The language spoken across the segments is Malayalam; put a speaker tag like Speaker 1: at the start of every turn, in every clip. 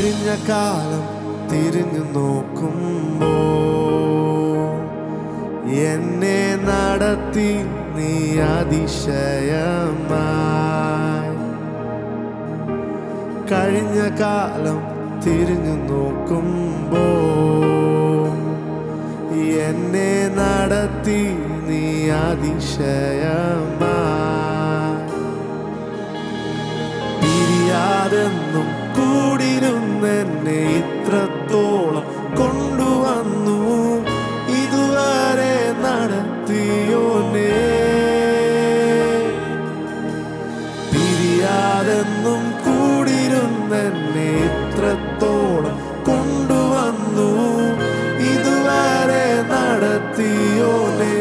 Speaker 1: കഴിഞ്ഞ കാലം തിരിഞ്ഞു നോക്കുമ്പോ എന്നെ നടത്തി നീ അതിശയമായി കഴിഞ്ഞ കാലം തിരിഞ്ഞു നോക്കുമ്പോ എന്നെ നടത്തി നീ അതിശയമായി പിരിയാതെന്നും കൂടിരുന്നെന്നെ ഇത്രത്തോളം കൊണ്ടുവന്നു ഇതുവരെ നടത്തിയോനേ പിരിയാതെന്നും കൂടിരുന്നെന്നെ ഇത്രത്തോളം കൊണ്ടുവന്നു ഇതുവരെ നടത്തിയോനേ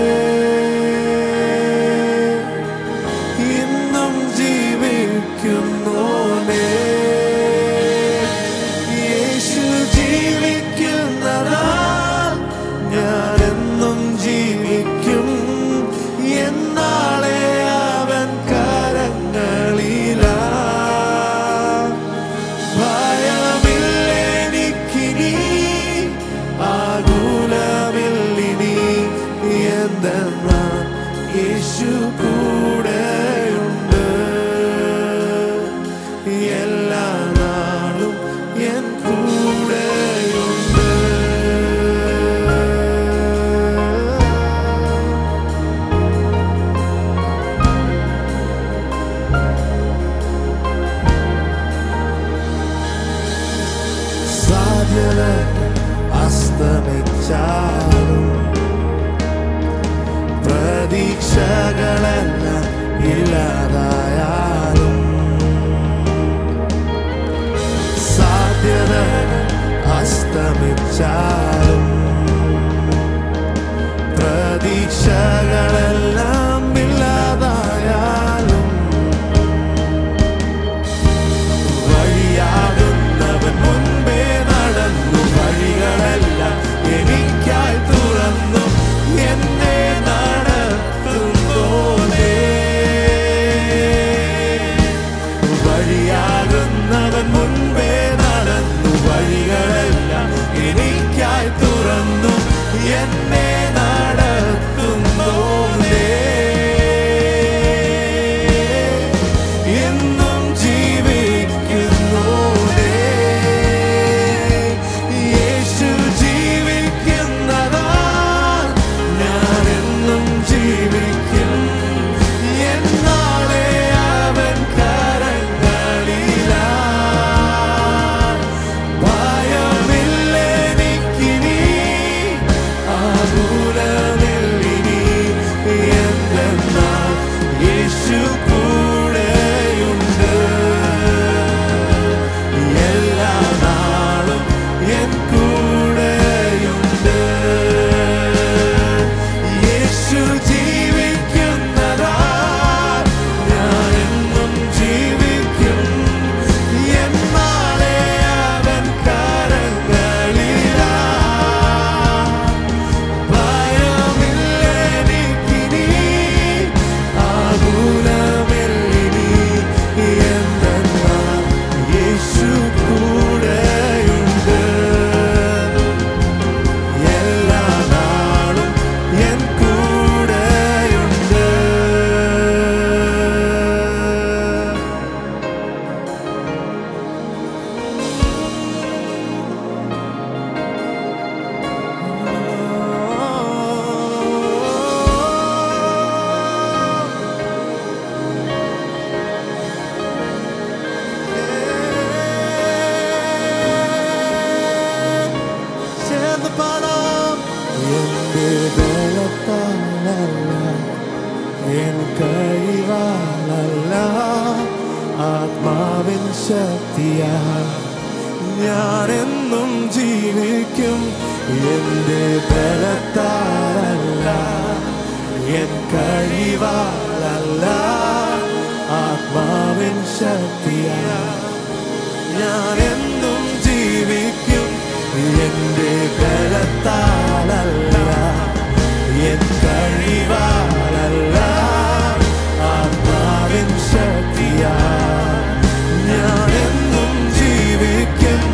Speaker 1: ഇന്നും ജീവിക്കുന്നോനേ യേശു ജീവിക്കുന്നതാൽ ഞാനെന്നും ജീവിക്കും എന്നാളെ അവൻ കരങ്ങളിലാ ഭയമില്ലെനിക്കിനി ആകുലമില്ലിനി എന്തെന്നാ യേശു കൂടെയുണ്ട് എല്ലാ നാളും എൻ കൂടെയുണ്ട് സാധ്യത അസ്തമിച്ചാലും പ്രതീക്ഷകളെല്ലാം ഇല്ലാതായാലും സാധ്യത അസ്തമിച്ചാലും പ്രതീക്ഷകളെല്ലാം ഇല്ലാതായാലും വഴിയാകുന്നവൻ മുൻപേ നടന്നു വഴികളെല്ലാം എനിക്കായി തുറന്നു എന്നെ നടത്തുന്നോനേ വഴിയാകുന്നവൻ മുൻപേ നടന്നു വഴികളെല്ലാം എനിക്കായി തുറന്നു എന്നെ നടത്തുന്നോനേ എന്നും ജീവിക്കുന്നോനേ യേശു ജീവിക്കുന്നതാ ഞാനെന്നും ജീവിക്കും എന്നാളെ അവൻ കരങ്ങളിലാ ഭയമില്ലെനിക്കിനി ആകുലമില്ലിനി എന്തെന്നാൽ യേശു കൂടെയുണ്ട് എല്ലാ നാളും എൻ കൂടെയുണ്ട് യേശു ജീവിക്കുന്നതാ ഞാനെന്നും ജീവിക്കും എന്നാളെ അവൻ കരങ്ങളിലാ ഭയമില്ലെനിക്കിനി ആകുലമില്ലിനി എന്തെന്നാൽ യേശു കൂടെയുണ്ട് എല്ലാ നാളും എൻ കൂടെയുണ്ട് ചേർന്ന് പാടാം എന്റെ ബലത്താലല്ല എൻ കഴിവാലല്ല ആത്മാവിൻ ശക്തിയാ ഞാനെന്നും ജീവിക്കും എന്റെ ബലത്താലല്ല എൻ കഴിവാലല്ല ആത്മാവിൻ ശക്തിയാ ഞാനെന്നും ജീവിക്കും എന്റെ ബലത്താലല്ല എൻ കഴിവാലല്ല ആത്മാവിൻ ശക്തിയാ ഞാനെന്നും ജീവിക്കും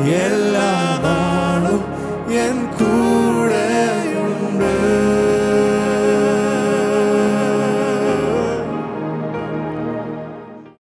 Speaker 1: എല്ലാ